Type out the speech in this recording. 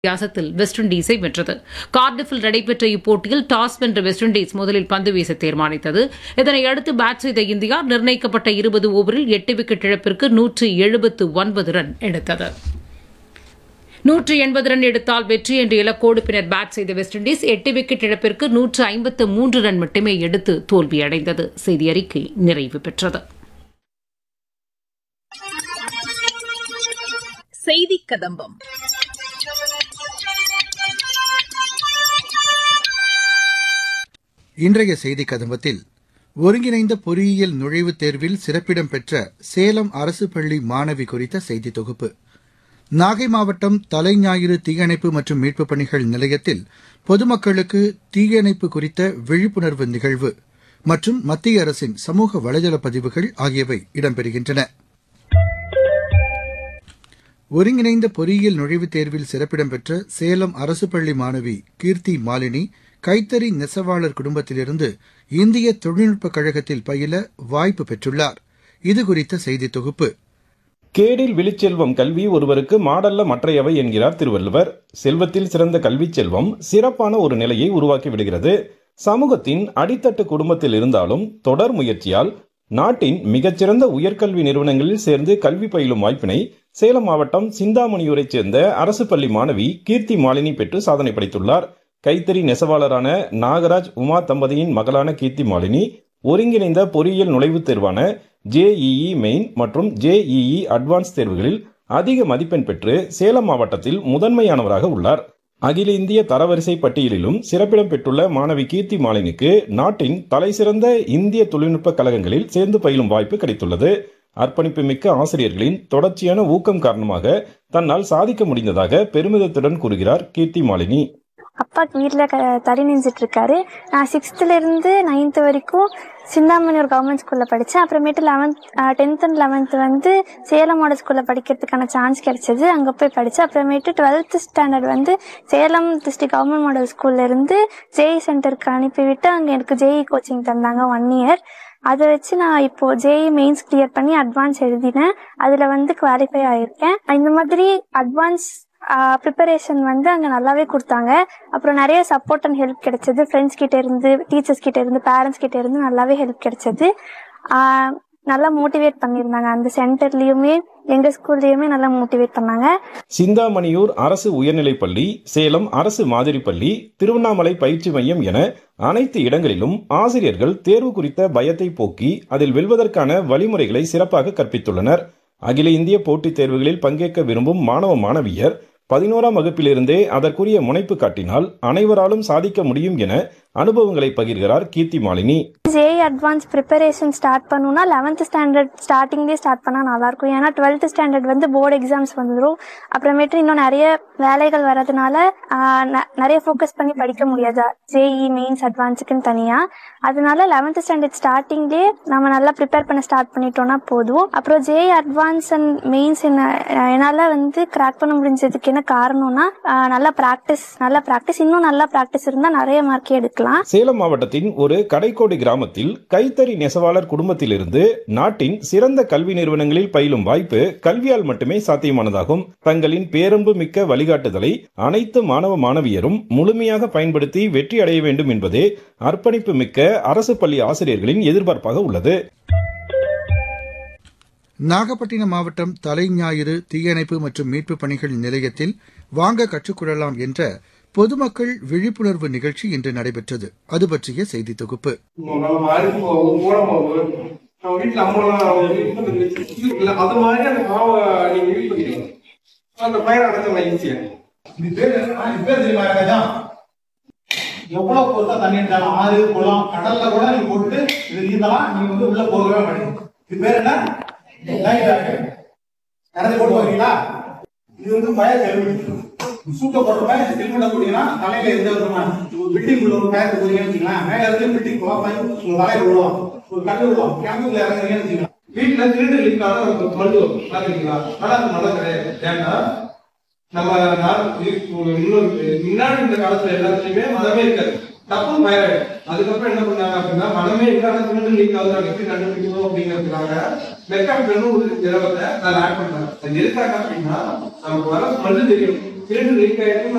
வித்தியாசத்தில் வெஸ்ட் இண்டீஸை வென்றது கார்டிஃபில் நடைபெற்ற இப்போட்டியில் டாஸ் வென்ற வெஸ்ட் இண்டீஸ் முதலில் பந்து வீச தீர்மானித்தது இதனையடுத்து பேட் செய்த இந்தியா நிர்ணயிக்கப்பட்ட இருபது ஓவரில் எட்டு விக்கெட் இழப்பிற்கு நூற்று எழுபத்து ஒன்பது ரன் எடுத்தது நூற்று எண்பது ரன் எடுத்தால் வெற்றி என்ற இலக்கோடு பின்னர் பேட் செய்த வெஸ்ட் இண்டீஸ் எட்டு விக்கெட் இழப்பிற்கு நூற்று ஐம்பத்து மூன்று ரன் மட்டுமே எடுத்து தோல்வியடைந்தது செய்தி அறிக்கை நிறைவு பெற்றது செய்தி கதம்பம் இன்றைய செய்தி கதம்பத்தில் ஒருங்கிணைந்த பொறியியல் நுழைவுத் தேர்வில் சிறப்பிடம் பெற்ற சேலம் அரசு பள்ளி மாணவி குறித்த செய்தி தொகுப்பு நாகை மாவட்டம் தலைஞாயிறு தீயணைப்பு மற்றும் மீட்புப் பணிகள் நிலையத்தில் பொதுமக்களுக்கு தீயணைப்பு குறித்த விழிப்புணர்வு நிகழ்வு மற்றும் மத்திய அரசின் சமூக வலைதள பதிவுகள் ஆகியவை இடம்பெறுகின்றன ஒருங்கிணைந்த பொறியியல் நுழைவுத் தேர்வில் சிறப்பிடம் பெற்ற சேலம் அரசு பள்ளி மாணவி கீர்த்தி மாலினி கைத்தறி நெசவாளர் குடும்பத்திலிருந்து இந்திய தொழில்நுட்பக் கழகத்தில் பயில வாய்ப்பு பெற்றுள்ளார் இதுகுறித்த செய்தி தொகுப்பு கேடில் விழிச்செல்வம் கல்வி ஒருவருக்கு மாடல்ல மற்றையவை என்கிறார் திருவள்ளுவர் செல்வத்தில் சிறந்த கல்விச் செல்வம் சிறப்பான ஒரு நிலையை உருவாக்கி விடுகிறது சமூகத்தின் அடித்தட்டு குடும்பத்தில் இருந்தாலும் தொடர் முயற்சியால் நாட்டின் மிகச்சிறந்த உயர்கல்வி நிறுவனங்களில் சேர்ந்து கல்வி பயிலும் வாய்ப்பினை சேலம் மாவட்டம் சிந்தாமணியூரைச் சேர்ந்த அரசு பள்ளி மாணவி கீர்த்தி மாலினி பெற்று சாதனை படைத்துள்ளார் கைத்தறி நெசவாளரான நாகராஜ் உமா தம்பதியின் மகளான கீர்த்தி மாலினி ஒருங்கிணைந்த பொறியியல் நுழைவுத் தேர்வான ஜேஇஇ மெயின் மற்றும் ஜேஇஇ அட்வான்ஸ் தேர்வுகளில் அதிக மதிப்பெண் பெற்று சேலம் மாவட்டத்தில் முதன்மையானவராக உள்ளார் அகில இந்திய தரவரிசை பட்டியலிலும் சிறப்பிடம் பெற்றுள்ள மாணவி கீர்த்தி மாலினிக்கு நாட்டின் தலைசிறந்த இந்திய தொழில்நுட்ப கழகங்களில் சேர்ந்து பயிலும் வாய்ப்பு கிடைத்துள்ளது அர்ப்பணிப்பு மிக்க ஆசிரியர்களின் தொடர்ச்சியான ஊக்கம் காரணமாக தன்னால் சாதிக்க முடிந்ததாக பெருமிதத்துடன் கூறுகிறார் கீர்த்தி மாலினி அப்பா வீட்டில் க தறி நெஞ்சிட்டு இருக்காரு நான் சிக்ஸ்த்துல இருந்து நைன்த் வரைக்கும் சிந்தாமணி ஒரு கவர்மெண்ட் ஸ்கூல்ல படித்தேன் அப்புறமேட்டு லெவன்த் டென்த் அண்ட் லெவன்த் வந்து சேலம் மாடல் ஸ்கூல்ல படிக்கிறதுக்கான சான்ஸ் கிடைச்சது அங்கே போய் படித்தேன் அப்புறமேட்டு டுவெல்த் ஸ்டாண்டர்ட் வந்து சேலம் டிஸ்ட்ரிக்ட் கவர்மெண்ட் மாடல் ஸ்கூல்ல இருந்து ஜேஇ சென்டருக்கு அனுப்பிவிட்டு அங்கே எனக்கு ஜேஇ கோச்சிங் தந்தாங்க ஒன் இயர் அதை வச்சு நான் இப்போ ஜேஇ மெயின்ஸ் கிளியர் பண்ணி அட்வான்ஸ் எழுதினேன் அதில் வந்து குவாலிஃபை ஆயிருக்கேன் இந்த மாதிரி அட்வான்ஸ் ப்ரிப்பரேஷன் வந்து அங்கே நல்லாவே கொடுத்தாங்க அப்புறம் நிறைய சப்போர்ட் அண்ட் ஹெல்ப் கிடைச்சது ஃப்ரெண்ட்ஸ் கிட்ட இருந்து டீச்சர்ஸ் கிட்ட இருந்து பேரண்ட்ஸ் கிட்ட இருந்து நல்லாவே ஹெல்ப் கிடைச்சது ஆஹ் நல்லா மோட்டிவேட் பண்ணியிருந்தாங்க அந்த சென்டர்லயுமே எங்க ஸ்கூல்லயுமே நல்லா மோட்டிவேட் பண்ணாங்க சிந்தாமணியூர் அரசு உயர்நிலைப் பள்ளி சேலம் அரசு மாதிரி பள்ளி திருவண்ணாமலை பயிற்சி மையம் என அனைத்து இடங்களிலும் ஆசிரியர்கள் தேர்வு குறித்த பயத்தை போக்கி அதில் வெல்வதற்கான வழிமுறைகளை சிறப்பாக கற்பித்துள்ளனர் அகில இந்திய போட்டித் தேர்வுகளில் பங்கேற்க விரும்பும் மாணவ மாணவியர் பதினோராம் வகுப்பிலிருந்தே அதற்குரிய முனைப்பு காட்டினால் அனைவராலும் சாதிக்க முடியும் என அனுபவங்களை பகிர்கிறார் Keerthi Malini JEE advance preparation start பண்ணணும்னா லெவன்த் ஸ்டாண்டர்ட் ஸ்டார்டிங்லேயே ஸ்டார்ட் பண்ணால் நல்லாயிருக்கும் ஏன்னா டுவெல்த் ஸ்டாண்டர்ட் வந்து போர்டு எக்ஸாம்ஸ் வந்துடும் அப்புறமேட்டு இன்னும் நிறைய வேலைகள் வர்றதுனால ஆஹ் ந- நிறைய ஃபோக்கஸ் பண்ணி படிக்க முடியாது ஜேஇ மெயின்ஸ் அட்வான்ஸுக்குன்னு தனியாக அதனால லெவன்த் ஸ்டாண்டர்ட் ஸ்டார்டிங்லேயே நம்ம நல்லா ப்ரிப்பேர் பண்ண ஸ்டார்ட் பண்ணிட்டோம்னா போதும் அப்புறம் ஜேஇ அட்வான்ஸ் அண்ட் மெயின்ஸ் என்ன என்னால் வந்து கிராக் பண்ண முடிஞ்சதுக்கு என்ன காரணம்னா ஆஹ் நல்லா ப்ராக்டிஸ் நல்லா ப்ராக்டிஸ் இன்னும் நல்லா ப்ராக்டிஸ் இருந்தால் நிறைய மார்க்கே எடுக்கலாம் சேலம் மாவட்டத்தின் ஒரு கடைக்கோடி கிராமத்தில் கைத்தறி நெசவாளர் குடும்பத்திலிருந்து நாட்டின் சிறந்த கல்வி நிறுவனங்களில் பயிலும் வாய்ப்பு கல்வியால் மட்டுமே சாத்தியமானதாகும் தங்களின் பேரன்பு மிக்க வழிகாட்டுதலை அனைத்து மாணவ மாணவியரும் முழுமையாக பயன்படுத்தி வெற்றி அடைய வேண்டும் என்பதே அர்ப்பணிப்பு மிக்க அரசு பள்ளி ஆசிரியர்களின் எதிர்பார்ப்பாக உள்ளது நாகப்பட்டினம் மாவட்டம் தலைஞாயிறு தீயணைப்பு மற்றும் மீட்புப் பணிகள் நிலையத்தில் வாங்க கற்றுக்கொள்ளலாம் என்ற பொதுமக்கள் விழிப்புணர்வு நிகழ்ச்சி இன்று நடைபெற்றது அது பற்றிய செய்தி தொகுப்பு நம்ம அரிசி மாவு மூட மாவு நம்ம வீட்டுல அம்மாலாம் யூஸ் பண்ணி வச்சிருக்கீங்க அது மாதிரி அந்த மாவை நீங்க யூஸ் பண்ணிக்கலாம் அந்த பயிர் அடைஞ்சலாம் ஈஸியா இது பேரு என்ன? இது பேர் தெரியுமா ராஜா? எவ்வளவு பொருத்தா தண்ணி இருந்தாலும் ஆறு குளம் கடல்ல கூட நீங்க போட்டு இது நீந்தலாம் நீங்க வந்து உள்ள போகவே மாட்டீங்க இது பேர் என்ன லைஃப் ஜாக்கெட் நடந்து போட்டு வரீங்களா இது வந்து பயர் ஹெல்மெட் சூட்ட போடுறப்ப ஹெல்மெட் போட்டீங்கன்னா தலையில எந்த விதமான பில்டிங் உள்ள ஒரு பயர் போறீங்கன்னு வச்சுக்கலாம் மேல இருந்து பில்டிங் போகலாம் பையன் உங்க தலையில விழுவோம் ஒரு கண்ணு விழுவோம் கிணத்துல இறங்குறீங்கன்னு வச்சுக்கலாம் வீட்டுல திருடு லீக் ஆனா நமக்கு மருத்துவம் பாத்துருக்கீங்களா ஆனா அது மழை கிடையாது ஏன்னா நம்ம நார்~ இது இன்னொரு முன்னாடி இந்த காலத்துல எல்லாத்துலயுமே மதமே இருக்காது தப்பு பயிராயிடும் அதுக்கப்புறம் என்ன பண்ணாங்க அப்படின்னா மதமே இல்லாத திருடு லீக் ஆகுது நாங்க எப்படி கண்டுபிடிக்கணும் அப்படிங்கிறதுக்காக மெக்காப் ஒரு திரவத்தை அதில் ஆட் பண்ணாங்க அது எதுக்காக அப்படின்னா நமக்கு வர ஸ்மெல்லு தெரியும் திருடு லீக் ஆயிருக்கு